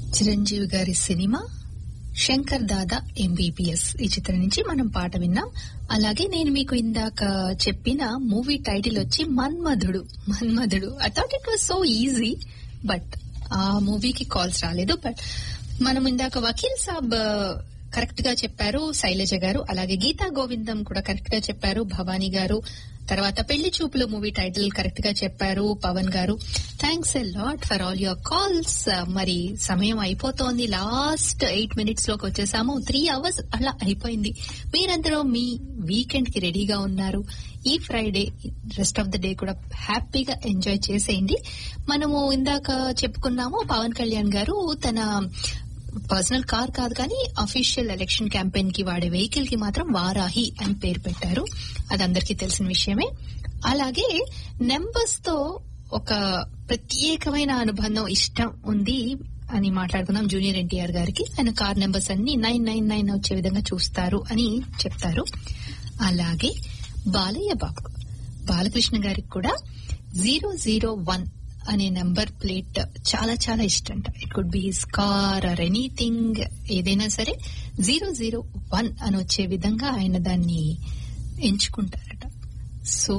చిరంజీవి గారి సినిమా శంకర్ దాదా ఎంబీబీఎస్ ఈ చిత్రం నుంచి మనం పాట విన్నాం అలాగే నేను మీకు ఇందాక చెప్పిన మూవీ టైటిల్ వచ్చి Manmadhudu Manmadhudu I thought it was so easy but ఆ మూవీకి కాల్స్ రాలేదు బట్ మనం ఇందాక వకీల్ సాబ్ కరెక్ట్ గా చెప్పారు శైలజ గారు అలాగే గీతా గోవిందం కూడా కరెక్ట్ గా చెప్పారు భవానీ గారు తర్వాత పెళ్లి చూపులు మూవీ టైటిల్ కరెక్ట్ గా చెప్పారు Pavan garu thanks a lot for all your calls మరి సమయం అయిపోతోంది లాస్ట్ ఎయిట్ మినిట్స్ లోకి వచ్చేసాము త్రీ అవర్స్ అలా అయిపోయింది మీరందరూ మీ వీకెండ్ కి రెడీగా ఉన్నారు ఈ Friday rest of the day కూడా హ్యాపీగా ఎంజాయ్ చేసేయండి మనము ఇందాక చెప్పుకున్నాము పవన్ కళ్యాణ్ గారు తన పర్సనల్ కార్ కాదు కానీ అఫీషియల్ ఎలక్షన్ క్యాంపెయిన్ కి వాడే వెహికల్ కి మాత్రం వారాహి అని పేరు పెట్టారు అది అందరికీ తెలిసిన విషయమే అలాగే నెంబర్స్ తో ఒక ప్రత్యేకమైన అనుబంధం ఇష్టం ఉంది అని మాట్లాడుకున్నాం జూనియర్ ఎన్టీఆర్ గారికి ఆయన కార్ నెంబర్స్ అన్ని నైన్ నైన్ నైన్ వచ్చే విధంగా చూస్తారు అని చెప్తారు అలాగే బాలయ్య బాబు బాలకృష్ణ గారికి కూడా జీరో జీరో వన్ అనే నెంబర్ ప్లేట్ చాలా చాలా ఇష్టంట it could be his car or anything ఏదైనా సరే జీరో జీరో వన్ అని వచ్చే విధంగా ఆయన దాన్ని ఎంచుకుంటారట సో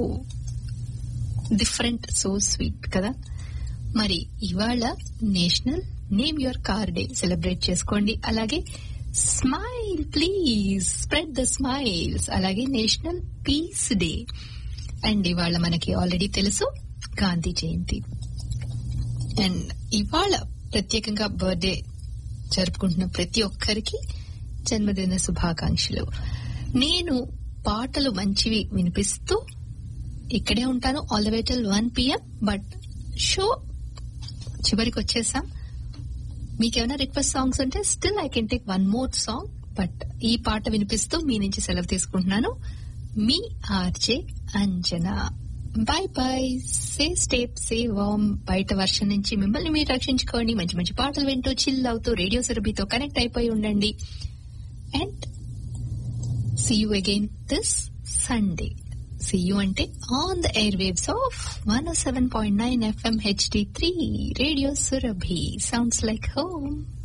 డిఫరెంట్ సో స్వీట్ కదా మరి ఇవాళ national name your car day celebrate చేసుకోండి అలాగే smile please spread the smiles అలాగే నేషనల్ పీస్ డే అండ్ ఇవాళ మనకి ఆల్రెడీ తెలుసు గాంధీ జయంతి అండ్ ఇవాళ ప్రత్యేకంగా బర్త్డే జరుపుకుంటున్న ప్రతి ఒక్కరికి జన్మదిన శుభాకాంక్షలు నేను పాటలు మంచివి వినిపిస్తూ ఇక్కడే ఉంటాను all the way till one PM but show చివరికి వచ్చేసాం మీకేమైనా రిక్వెస్ట్ సాంగ్స్ ఉంటే still I can take one more song but ఈ పాట వినిపిస్తూ మీ నుంచి సెలవు తీసుకుంటున్నాను మీ RJ Anjana bye bye stay safe stay warm బయట వర్షం నుంచి మిమ్మల్ని మీరు రక్షించుకోండి మంచి మంచి పాటలు వింటూ చిల్ అవుతూ రేడియో సురభితో కనెక్ట్ అయిపోయి ఉండండి and see you again this Sunday see you అంటే on the air waves of one seven point nine FM HD three radio Surabhi sounds like home